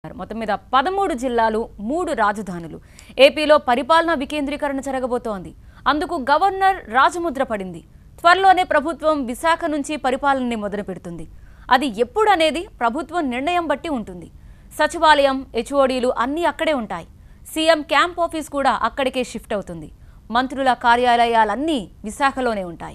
మొత్తం మీద పదమూడు జిల్లాలు మూడు రాజధానులు ఏపీలో పరిపాలనా వికేంద్రీకరణ జరగబోతోంది అందుకు గవర్నర్ రాజముద్ర పడింది త్వరలోనే ప్రభుత్వం విశాఖ నుంచి పరిపాలనని మొదలు పెడుతుంది అది ఎప్పుడు అనేది ప్రభుత్వం నిర్ణయం బట్టి ఉంటుంది సచివాలయం హెచ్ఓడీలు అన్నీ అక్కడే ఉంటాయి సీఎం క్యాంప్ ఆఫీస్ కూడా అక్కడికే షిఫ్ట్ అవుతుంది మంత్రుల కార్యాలయాలన్నీ విశాఖలోనే ఉంటాయి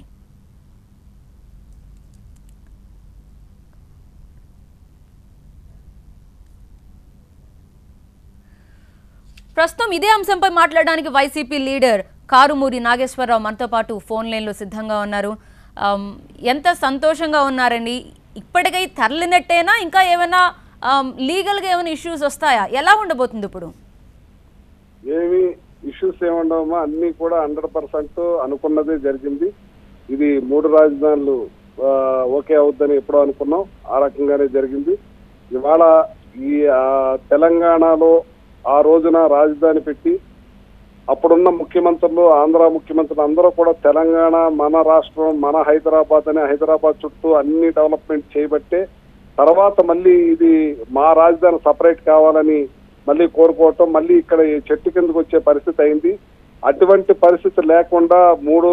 ప్రస్తుతం ఇదే అంశంపై మాట్లాడడానికి వైసీపీ లీడర్ కారుమూరి నాగేశ్వరరావు మనతో పాటు ఫోన్ లైన్లో సిద్ధంగా ఉన్నారు ఆమ్, ఎంత సంతోషంగా ఉన్నారండి ఇప్పటికై తరలినట్టేనా ఇంకా ఏమైనా ఆమ్, లీగల్గా ఏమైనా ఇష్యూస్ వస్తాయా ఎలా ఉండబోతుంది ఇప్పుడు ఏమి ఇష్యూస్ ఏముండవమ్మా అన్ని కూడా హండ్రెడ్ పర్సెంట్ అనుకున్నదే జరిగింది ఇది మూడు రాజధానులు ఆ, ఓకే అవుద్దని ఎప్పుడో అనుకున్నాం ఆ రకంగానే జరిగింది ఇవాళ ఈ ఆ, తెలంగాణలో ఆ రోజున రాజధాని పెట్టి అప్పుడున్న ముఖ్యమంత్రులు ఆంధ్ర ముఖ్యమంత్రులు అందరూ కూడా తెలంగాణ మన రాష్ట్రం మన హైదరాబాద్ అని హైదరాబాద్ చుట్టూ అన్ని డెవలప్మెంట్ చేయబట్టే తర్వాత మళ్ళీ ఇది మా రాజధాని సపరేట్ కావాలని మళ్ళీ కోరుకోవటం మళ్ళీ ఇక్కడ ఈ చెట్టు కిందకు వచ్చే పరిస్థితి అయింది అటువంటి పరిస్థితి లేకుండా మూడు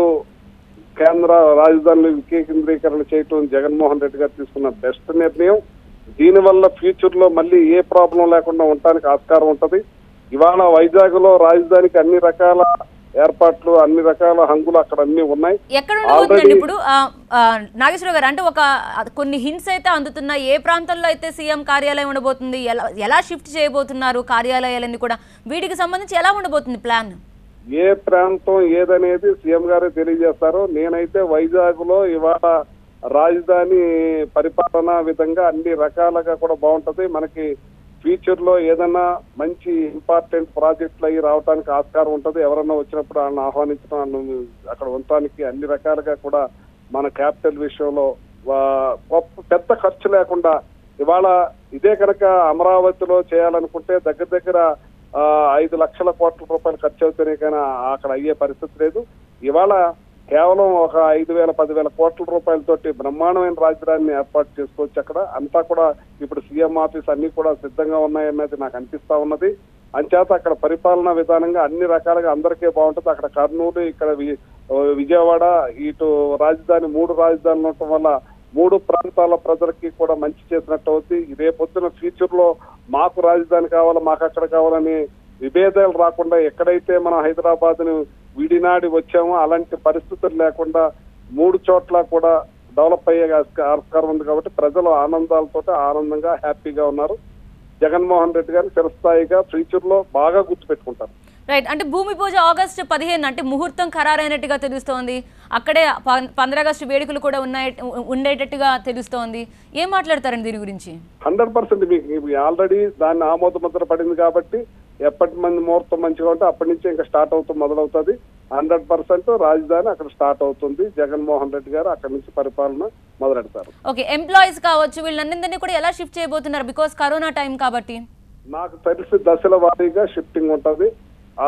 కేంద్ర రాజధానులు వికేంద్రీకరణ చేయటం జగన్మోహన్ రెడ్డి గారు తీసుకున్న బెస్ట్ నిర్ణయం దీనివల్ల ఫ్యూచర్ లో మళ్ళీ ఏ ప్రాబ్లం లేకుండా ఉండటానికి ఆస్కారం ఉంటది ఇవాళ వైజాగ్ లో రాజధానికి అన్ని రకాల ఏర్పాట్లు అన్ని రకాల హంగులు అక్కడ అన్ని ఉన్నాయి ఎక్కడ ఉండబోతుందండి Already- ఇప్పుడు ఆ, ఆ, నాగేశ్వరరావు గారు అంటే ఒక ఆ, కొన్ని హింట్స్ అయితే అందుతున్నాయి ఏ ప్రాంతంలో అయితే సీఎం కార్యాలయం ఉండబోతుంది ఎలా ఎలా షిఫ్ట్ చేయబోతున్నారు కార్యాలయాలన్నీ కూడా వీటికి సంబంధించి ఎలా ఉండబోతుంది ప్లాన్ ఏ ప్రాంతం ఏదనేది సీఎం గారే తెలియజేస్తారు నేనైతే వైజాగ్ లో ఇవాళ రాజధాని పరిపాలన విధంగా అన్ని రకాలుగా కూడా బాగుంటది మనకి ఫ్యూచర్ లో ఏదైనా మంచి ఇంపార్టెంట్ ప్రాజెక్టులు అయ్యి రావడానికి ఆస్కారం ఉంటది ఎవరన్నా వచ్చినప్పుడు వాళ్ళని ఆహ్వానించడం వాళ్ళని అక్కడ ఉండటానికి అన్ని రకాలుగా కూడా మన క్యాపిటల్ విషయంలో వా- గొప్ప పెద్ద ఖర్చు లేకుండా ఇవాళ ఇదే కనుక అమరావతిలో చేయాలనుకుంటే దగ్గర దగ్గర ఆ, ఐదు లక్షల కోట్ల రూపాయలు ఖర్చు అవుతేనే కానీ అక్కడ అయ్యే పరిస్థితి లేదు ఇవాళ కేవలం ఒక ఐదు వేల పదివేల కోట్ల రూపాయలతోటి బ్రహ్మాండమైన రాజధానిని ఏర్పాటు చేసుకోవచ్చు అక్కడ అంతా కూడా ఇప్పుడు సీఎం ఆఫీస్ అన్ని కూడా సిద్ధంగా ఉన్నాయన్నది నాకు అనిపిస్తా ఉన్నది అంచేత అక్కడ పరిపాలనా విధానంగా అన్ని రకాలుగా అందరికీ బాగుంటుంది అక్కడ కర్నూలు ఇక్కడ వి- విజయవాడ ఇటు రాజధాని మూడు రాజధానులు ఉండటం వల్ల మూడు ప్రాంతాల ప్రజలకి కూడా మంచి చేసినట్టు అవుతుంది రేపొద్దున ఫ్యూచర్ లో మాకు రాజధాని కావాలి మాకు అక్కడ కావాలని విభేదాలు రాకుండా ఎక్కడైతే మనం హైదరాబాద్ ను విడినాడి వచ్చామో అలాంటి పరిస్థితులు లేకుండా మూడు చోట్ల కూడా డెవలప్ అయ్యే ఆస్క- ఆస్కారం ఉంది కాబట్టి ప్రజలు ఆనందాలతో ఆనందంగా హ్యాపీగా ఉన్నారు జగన్మోహన్ రెడ్డి గారిని చిరస్థాయిగా ఫ్యూచర్ లో బాగా గుర్తుపెట్టుకుంటారు రైట్ అంటే భూమి పూజ ఆగస్టు పదిహేను అంటే ముహూర్తం ఖరారైనట్టుగా తెలుస్తోంది అక్కడే పం- పంద్రాగస్టు వేడుకలు కూడా ఉన్నాయి ఉండేటట్టుగా తెలుస్తోంది ఏం మాట్లాడతారండి దీని గురించి హండ్రెడ్ పర్సెంట్ మీకు ఆల్రెడీ దాన్ని ఆమోద ముద్ర పడింది కాబట్టి ఎప్పటి మంది ముహూర్తం మంచిగా ఉంటే అప్పటి నుంచి ఇంకా స్టార్ట్ అవుతూ మొదలవుతుంది హండ్రెడ్ పర్సెంట్ రాజధాని అక్కడ స్టార్ట్ అవుతుంది జగన్మోహన్ రెడ్డి గారు అక్కడి నుంచి పరిపాలన మొదలెడతారు ఓకే ఎంప్లాయీస్ కావచ్చు వీళ్ళందరినీ కూడా ఎలా షిఫ్ట్ చేయబోతున్నారు బికాస్ కరోనా టైం కాబట్టి నాకు తెలిసి దశల వారీగా షిఫ్టింగ్ ఉంటది ఆ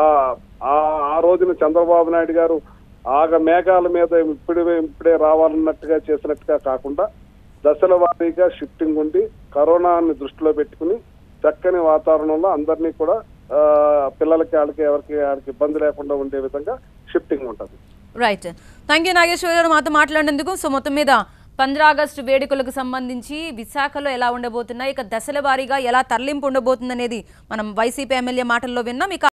ఆ- ఆ రోజున చంద్రబాబు నాయుడు గారు ఆగ మేఘాల మీద ఇప్పుడే ఇప్పుడే రావాలన్నట్టుగా చేసినట్టుగా కాకుండా దశల వారీగా షిఫ్టింగ్ ఉండి కరోనాని దృష్టిలో పెట్టుకుని చక్కని వాతావరణంలో అందరినీ కూడా ఆ, పిల్లలకి వాళ్ళకి ఎవరికి వాళ్ళకి ఇబ్బంది లేకుండా ఉండే విధంగా షిఫ్టింగ్ ఉంటది రైట్ థ్యాంక్ యూ నాగేశ్వర గారు మాతో మాట్లాడినందుకు సో మొత్తం మీద పంద్ర ఆగస్టు వేడుకలకు సంబంధించి విశాఖలో ఎలా ఉండబోతున్నాయి ఇక దశల వారీగా ఎలా తరలింపు ఉండబోతుంది అనేది మనం వైసీపీ ఎమ్మెల్యే మాటల్లో విన్నాం ఇక